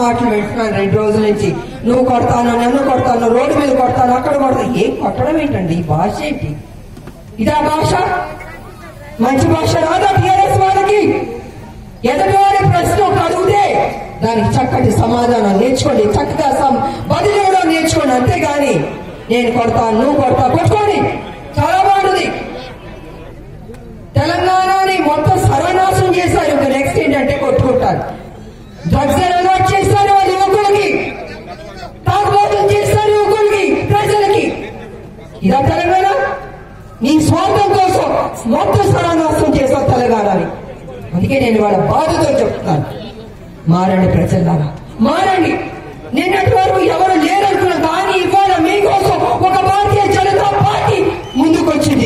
మాటలు వింటున్నాను రెండు రోజుల నుంచి నువ్వు కొడతాను నన్ను కొడతాను రోడ్డు మీద కొడతాను అక్కడ కొడతాను ఏం కొట్టడం ఏంటండి ఈ భాష ఏంటి ఇదా భాష మంచి భాష రాదా టీఆర్ఎస్ వాళ్ళకి ఎదటివారి ప్రశ్న ఒకటి అడిగితే దానికి చక్కటి సమాధానం నేర్చుకోండి చక్కగా సమ బదిలీ ఇవ్వడం నేర్చుకోండి అంతేగాని నేను కొడతాను నువ్వు కొడతా కొట్టుకోండి చాలా బాగుంది తెలంగాణని మొత్తం సర్వనాశనం చేశారు ఇంకా నెక్స్ట్ ఏంటంటే కొట్టుకుంటారు డ్రగ్స్ అలవాటు చేస్తారు వాళ్ళ యువకులకి తాగుబోతులు చేస్తారు యువకులకి ప్రజలకి ఇదా తెలంగాణ నీ స్వార్థం కోసం మొత్తం సర్వనాశనం చేశావు తెలంగాణని అందుకే నేను వాళ్ళ బాధతో చెప్తున్నాను మారండి ప్రజలారా మారండి నిన్నటి వరకు ఎవరు లేరనుకున్నాం కానీ ఇవాళ మీకోసం ఒక భారతీయ జనతా పార్టీ ముందుకొచ్చింది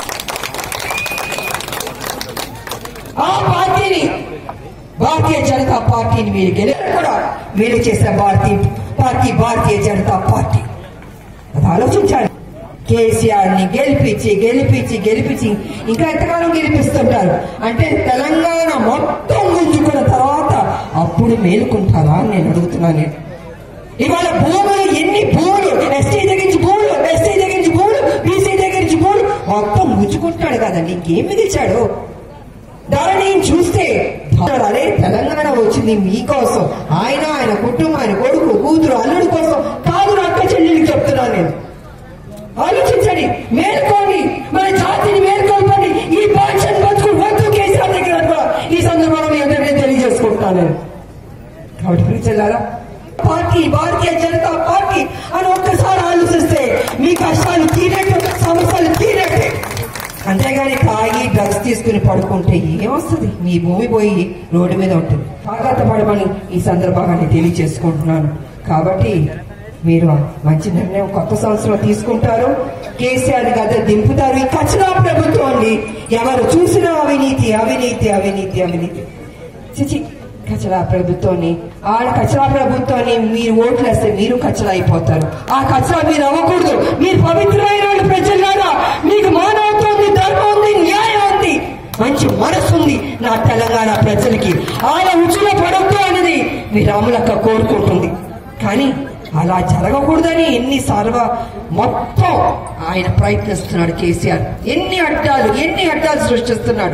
ఆ పార్టీని భారతీయ జనతా పార్టీని మీరు గెలిచారు కూడా మీరు చేసిన భారతీయ పార్టీ భారతీయ జనతా పార్టీ అది ఆలోచించాలి కేసీఆర్ ని గెలిపించి గెలిపించి గెలిపించి ఇంకా ఎంతకాలం గెలిపిస్తుంటారు అంటే తెలంగాణ మొత్తం గుంజుకున్న తర్వాత అప్పుడు మేలుకుంటారా అని నేను అడుగుతున్నాను నేను ఇవాళ భూములు ఎన్ని భూములు ఎస్టీ దగ్గర నుంచి భూములు ఎస్టీ దగ్గర నుంచి భూములు బీసీ దగ్గర నుంచి భూములు మొత్తం గుంజుకుంటాడు కదండి ఇంకేం మిగిల్చాడు ధరణి చూస్తే అరే తెలంగాణ వచ్చింది మీకోసం ఆయన ఆయన కుటుంబం ఆయన కొడుకు కూతురు అల్లుడి కోసం కాదు నా అక్క చెల్లెలికి చెప్తున్నాను నేను ఆలోచించండి మేల్కోండి మన జాతిని మేల్కొల్పండి ఈ పెన్షన్ బతుకులు వద్దు కేసీఆర్ దగ్గర కూడా ఈ సందర్భంలో మీ అందరినీ తెలియజేసుకుంటున్నాను నేను కాబట్టి ప్రజలారా పార్టీ భారతీయ జనతా పార్టీ అని ఒక్కసారి ఆలోచిస్తే మీ కష్టాలు తీరేట్టు సమస్యలు తీరేట్టే అంతేగాని తాగి డ్రగ్స్ తీసుకుని పడుకుంటే ఏమొస్తుంది మీ భూమి పోయి రోడ్డు మీద ఉంటుంది జాగ్రత్త పడమని ఈ సందర్భంగా నేను తెలియజేసుకుంటున్నాను కాబట్టి మీరు మంచి నిర్ణయం కొత్త సంవత్సరం తీసుకుంటారు కేసీఆర్ గద దింపుతారు ఈ కచరా ప్రభుత్వాన్ని ఎవరు చూసినా అవినీతి అవినీతి అవినీతి అవినీతి చిచి కచరా ప్రభుత్వాన్ని ఆ కచరా ప్రభుత్వాన్ని మీరు ఓట్లు వేస్తే మీరు కచరా అయిపోతారు ఆ కచరా మీరు అవ్వకూడదు మీరు పవిత్రమైన వాళ్ళు ప్రజలారా మీకు మానవత్వం ఉంది ధర్మం ఉంది న్యాయం ఉంది మంచి మనసు ఉంది నా తెలంగాణ ప్రజలకి ఆయన ఉచ్చులో పడద్దు అనేది మీ రాములక్క కోరుకుంటుంది కానీ అలా జరగకూడదని ఎన్ని సర్వ మొత్తం ఆయన ప్రయత్నిస్తున్నాడు కేసీఆర్ ఎన్ని అడ్డాలు ఎన్ని అడ్డాలు సృష్టిస్తున్నాడు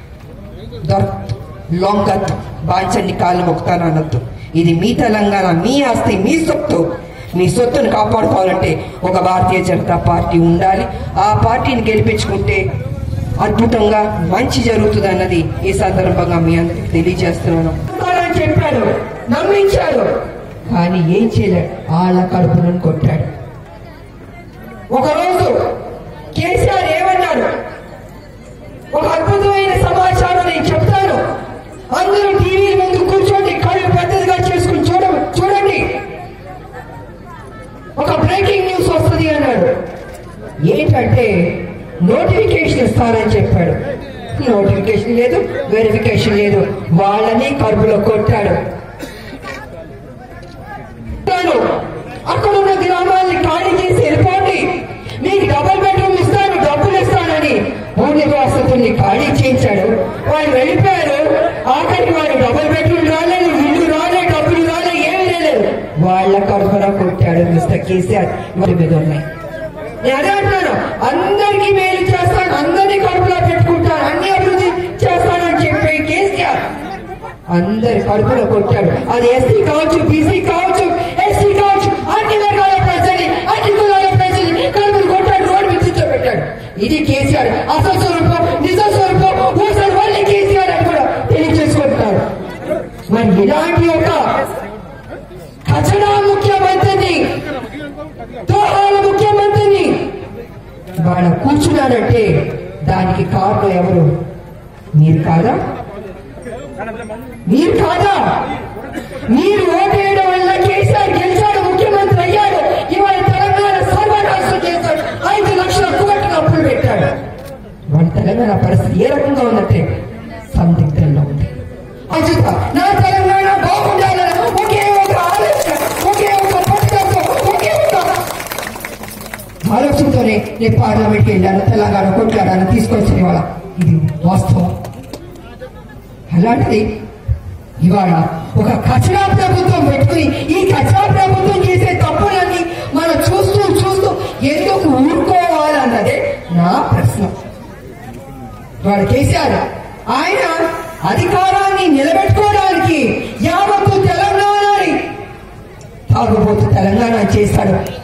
దొరకదు లొంగద్దు బాంచండి కాళ్ళు మొక్కుతాను అనొద్దు ఇది మీ తెలంగాణ మీ ఆస్తి మీ సొత్తు మీ సొత్తును కాపాడుకోవాలంటే ఒక భారతీయ జనతా పార్టీ ఉండాలి ఆ పార్టీని గెలిపించుకుంటే అద్భుతంగా మంచి జరుగుతుంది అన్నది ఈ సందర్భంగా మీ అందరికి తెలియజేస్తున్నాను అని చెప్పాడు నమ్మించాడు కానీ ఏం చేయలేడు వాళ్ళ కడుపులను కొట్టాడు ఒకరోజు కేసీఆర్ ఏమన్నాడు ఒక అద్భుతమైన సమాచారం నేను చెప్తాను అందరూ టీవీ ముందు కూర్చోండి కళ్ళు పెద్దదిగా చేసుకుని చూడ చూడండి ఒక బ్రేకింగ్ న్యూస్ వస్తుంది అన్నాడు ఏంటంటే నోటిఫికేషన్ ఇస్తానని చెప్పాడు నోటిఫికేషన్ లేదు వెరిఫికేషన్ లేదు వాళ్ళని కడుపులో కొట్టాడు చెప్తాను అక్కడ ఉన్న గ్రామాల్ని ఖాళీ చేసి వెళ్ళిపోండి మీకు డబుల్ బెడ్రూమ్ ఇస్తాను డబ్బులు ఇస్తానని మూడు వసతుల్ని ఖాళీ చేయించాడు వాళ్ళు వెళ్ళిపోయారు ఆఖరికి వాళ్ళు డబుల్ బెడ్రూమ్ రాలేదు ఇల్లు రాలే డబ్బులు రాలే ఏమీ లేదు వాళ్ళ కడుపున కొట్టాడు మిస్టర్ కేసీఆర్ వారి మీద ఉన్నాయి నేను అదే అంటున్నాను అందరికీ మేలు చేస్తాను అందరినీ కడుపులో పెట్టుకుంటాను అన్ని అభివృద్ధి చేస్తానని చెప్పే కేసీఆర్ అందరి కడుపులో కొట్టాడు అది ఎస్సీ కావచ్చు బీసీ కావచ్చు ఎస్సీ కావచ్చు అన్ని వర్గాల ప్రజల్ని అన్ని కులాల ప్రజల్ని కడుపులు కొట్టాడు రోడ్డు మీద కూర్చోబెట్టాడు ఇది కేసీఆర్ అసలు స్వరూపం నిజ స్వరూపం ఊసలు వాళ్ళే కేసీఆర్ అని కూడా తెలియజేసుకుంటున్నారు మరి ఇలాంటి ఒక ఖజనా ముఖ్యమంత్రిని దోహాల ముఖ్యమంత్రిని వాళ్ళ కూర్చున్నారంటే దానికి కారణం ఎవరు మీరు కాదా మీరు కాదా మీరు ఓటేయడం వల్ల కేసీఆర్ గెలిచాడు ముఖ్యమంత్రి అయ్యాడు ఇవాళ తెలంగాణ సర్వనాశనం చేశాడు ఐదు లక్షల కోట్ల అప్పులు పెట్టాడు వాళ్ళ తెలంగాణ పరిస్థితి ఏ రకంగా ఉందంటే సందిగ్ధంలో ఉంది అజిత నా తెలంగాణ బాగుండాలని ఒకే ఒక ఆలోచన ఒకే ఒక పట్టుదలతో ఒకే ఒక ఆలోచనతోనే నేను పార్లమెంట్కి వెళ్ళాను తెలంగాణ కొట్లాడాను తీసుకొచ్చిన ఇవాళ ఇది వాస్తవం అలాంటిది ఇవాళ ఒక కచరా ప్రభుత్వం పెట్టుకుని ఈ కచరా ప్రభుత్వం చేసే తప్పులన్నీ మనం చూస్తూ చూస్తూ ఎందుకు ఊరుకోవాలన్నదే నా ప్రశ్న వాడు కేసీఆర్ ఆయన అధికారాన్ని నిలబెట్టుకోవడానికి యావత్తు తెలంగాణని తాగుబోతు తెలంగాణ చేస్తాడు